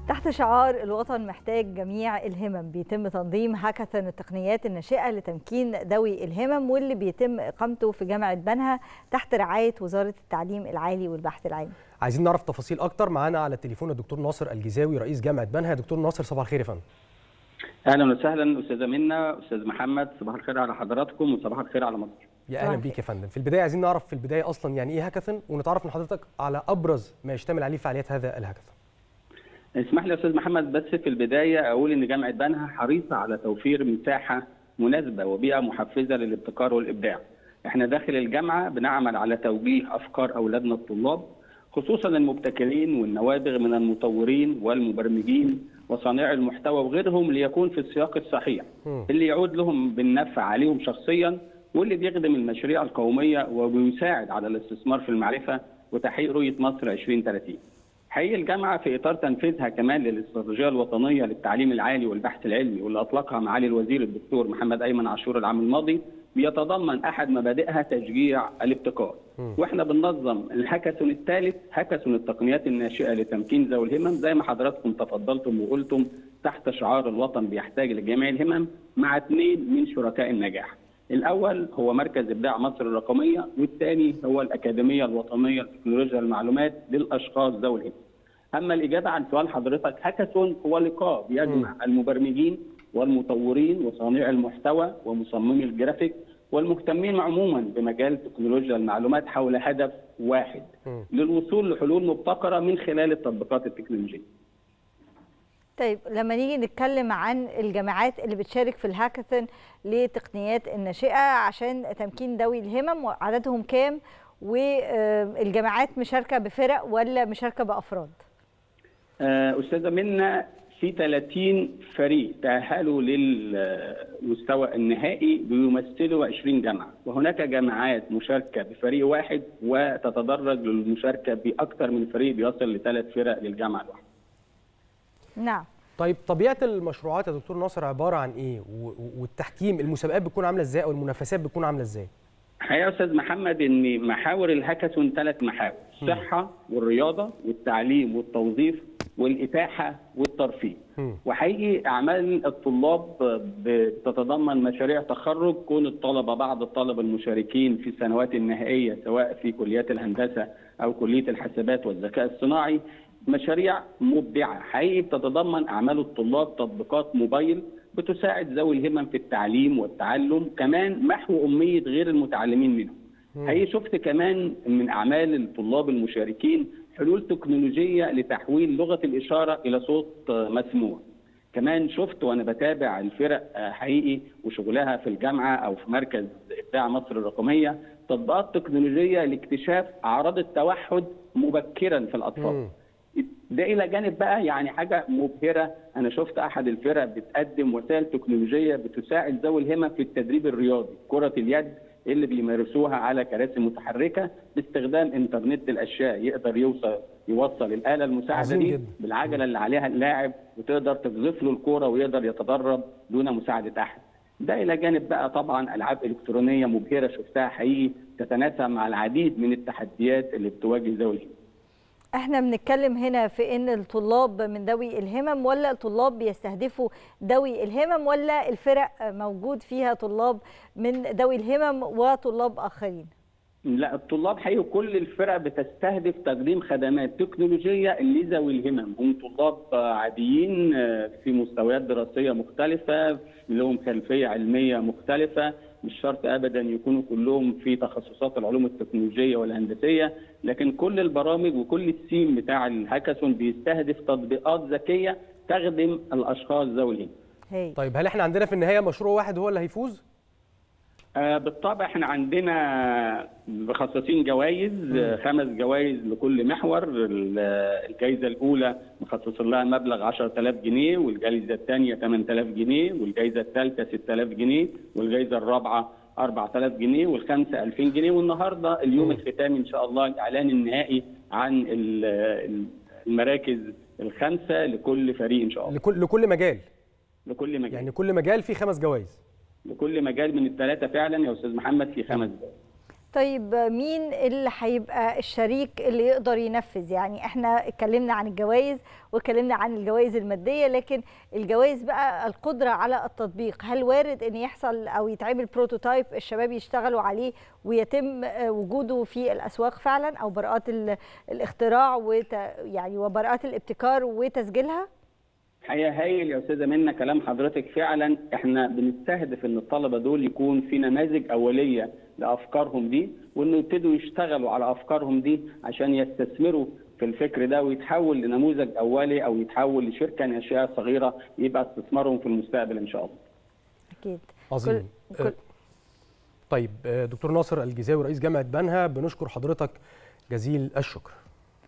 تحت شعار الوطن محتاج جميع الهمم بيتم تنظيم هاكاثون التقنيات الناشئه لتمكين ذوي الهمم واللي بيتم اقامته في جامعه بنها تحت رعايه وزاره التعليم العالي والبحث العلمي. عايزين نعرف تفاصيل اكتر معانا على التليفون الدكتور ناصر الجزاوي رئيس جامعه بنها يا دكتور ناصر صباح الخير يا فندم. اهلا وسهلا استاذه منى استاذ محمد صباح الخير على حضراتكم وصباح الخير على مصر. يا اهلا بيك يا فندم في البدايه عايزين نعرف في البدايه اصلا يعني ايه هاكاثون ونتعرف من حضرتك على ابرز ما يشتمل عليه فعاليات هذا الهاكاثون. اسمح لي يا استاذ محمد بس في البدايه اقول ان جامعه بنها حريصه على توفير مساحه مناسبه وبيئه محفزه للابتكار والابداع. احنا داخل الجامعه بنعمل على توجيه افكار اولادنا الطلاب خصوصا المبتكرين والنوابغ من المطورين والمبرمجين وصانعي المحتوى وغيرهم ليكون في السياق الصحيح اللي يعود لهم بالنفع عليهم شخصيا واللي بيخدم المشاريع القوميه وبيساعد على الاستثمار في المعرفه وتحقيق رؤيه مصر 2030. حقيقة الجامعة في إطار تنفيذها كمان للاستراتيجية الوطنية للتعليم العالي والبحث العلمي واللي أطلقها معالي الوزير الدكتور محمد أيمن عاشور العام الماضي بيتضمن أحد مبادئها تشجيع الابتكار وإحنا بننظم الهاكاثون الثالث هاكاثون التقنيات الناشئة لتمكين ذوي الهمم زي ما حضراتكم تفضلتم وقلتم تحت شعار الوطن بيحتاج لجميع الهمم مع اثنين من شركاء النجاح الأول هو مركز إبداع مصر الرقمية والثاني هو الأكاديمية الوطنية لتكنولوجيا المعلومات للأشخاص ذوي الهمم. أما الإجابة عن سؤال حضرتك هاكاثون هو لقاء بيجمع المبرمجين والمطورين وصانعي المحتوى ومصممي الجرافيك والمهتمين عموما بمجال تكنولوجيا المعلومات حول هدف واحد للوصول لحلول مبتكرة من خلال التطبيقات التكنولوجية. طيب لما نيجي نتكلم عن الجامعات اللي بتشارك في الهاكاثون لتقنيات الناشئه عشان تمكين ذوي الهمم وعددهم كام والجامعات مشاركه بفرق ولا مشاركه بافراد؟ استاذه منى في 30 فريق تاهلوا للمستوى النهائي بيمثلوا 20 جامعه وهناك جامعات مشاركه بفريق واحد وتتدرج للمشاركه باكثر من فريق بيصل لثلاث فرق للجامعه الواحده. نعم طيب طبيعه المشروعات يا دكتور ناصر عباره عن ايه والتحكيم المسابقات بتكون عامله ازاي او المنافسات بتكون عامله ازاي الحقيقه يا استاذ محمد ان محاور الهاكاثون ثلاث محاور الصحه والرياضه والتعليم والتوظيف والاتاحه والترفيه وحقيقي اعمال الطلاب بتتضمن مشاريع تخرج كون الطلبه بعض الطلبه المشاركين في السنوات النهائيه سواء في كليات الهندسه او كليه الحاسبات والذكاء الصناعي مشاريع مبدعه حقيقي بتتضمن اعمال الطلاب تطبيقات موبايل بتساعد ذوي الهمم في التعليم والتعلم كمان محو اميه غير المتعلمين منهم حقيقي شفت كمان من اعمال الطلاب المشاركين حلول تكنولوجيه لتحويل لغه الاشاره الى صوت مسموع كمان شفت وانا بتابع الفرق حقيقي وشغلها في الجامعه او في مركز ابداع مصر الرقميه تطبيقات تكنولوجيه لاكتشاف اعراض التوحد مبكرا في الاطفال ده الى جانب بقى يعني حاجه مبهره انا شفت احد الفرق بتقدم وسائل تكنولوجيه بتساعد ذوي الهمم في التدريب الرياضي كره اليد اللي بيمارسوها على كراسي متحركه باستخدام انترنت الاشياء يقدر يوصل يوصل الاله المساعده دي جدا. بالعجله اللي عليها اللاعب وتقدر تقذف له الكوره ويقدر يتدرب دون مساعده احد ده الى جانب بقى طبعا العاب الكترونيه مبهره شفتها حقيقي تتناسب مع العديد من التحديات اللي بتواجه ذوي الهمم احنا بنتكلم هنا في ان الطلاب من ذوي الهمم ولا الطلاب بيستهدفوا ذوي الهمم ولا الفرق موجود فيها طلاب من ذوي الهمم وطلاب اخرين لا الطلاب حقيقي كل الفرق بتستهدف تقديم خدمات تكنولوجيه لذوي الهمم هم طلاب عاديين في مستويات دراسيه مختلفه لهم خلفيه علميه مختلفه مش شرط ابدا يكونوا كلهم في تخصصات العلوم التكنولوجيه والهندسيه لكن كل البرامج وكل السيم بتاع الهاكاثون بيستهدف تطبيقات ذكيه تخدم الاشخاص ذوي الهمم هي. طيب هل احنا عندنا في النهايه مشروع واحد هو اللي هيفوز آه بالطبع احنا عندنا مخصصين جوائز خمس جوائز لكل محور الجائزه الاولى مخصص لها مبلغ 10000 جنيه والجائزه الثانيه 8000 جنيه والجائزه الثالثه 6000 جنيه والجائزه الرابعه 4000 جنيه والخامسه 2000 جنيه والنهارده اليوم الختامي ان شاء الله الاعلان النهائي عن المراكز الخمسه لكل فريق ان شاء الله لكل لكل مجال لكل مجال يعني كل مجال فيه خمس جوائز لكل مجال من الثلاثه فعلا يا استاذ محمد في خمس جوائز طيب مين اللي هيبقى الشريك اللي يقدر ينفذ يعني احنا اتكلمنا عن الجوائز واتكلمنا عن الجوائز الماديه لكن الجوائز بقى القدره على التطبيق هل وارد ان يحصل او يتعمل بروتوتايب الشباب يشتغلوا عليه ويتم وجوده في الاسواق فعلا او براءات الاختراع وت يعني وبراءات الابتكار وتسجيلها؟ حقيقه هايل يا استاذه منى كلام حضرتك فعلا احنا بنستهدف ان الطلبه دول يكون في نماذج اوليه لافكارهم دي وانه يبتدوا يشتغلوا على افكارهم دي عشان يستثمروا في الفكر ده ويتحول لنموذج اولي او يتحول لشركه ناشئه صغيره يبقى استثمارهم في المستقبل ان شاء الله. اكيد. عظيم. كل... كل... طيب دكتور ناصر الجزاوي رئيس جامعه بنها بنشكر حضرتك جزيل الشكر.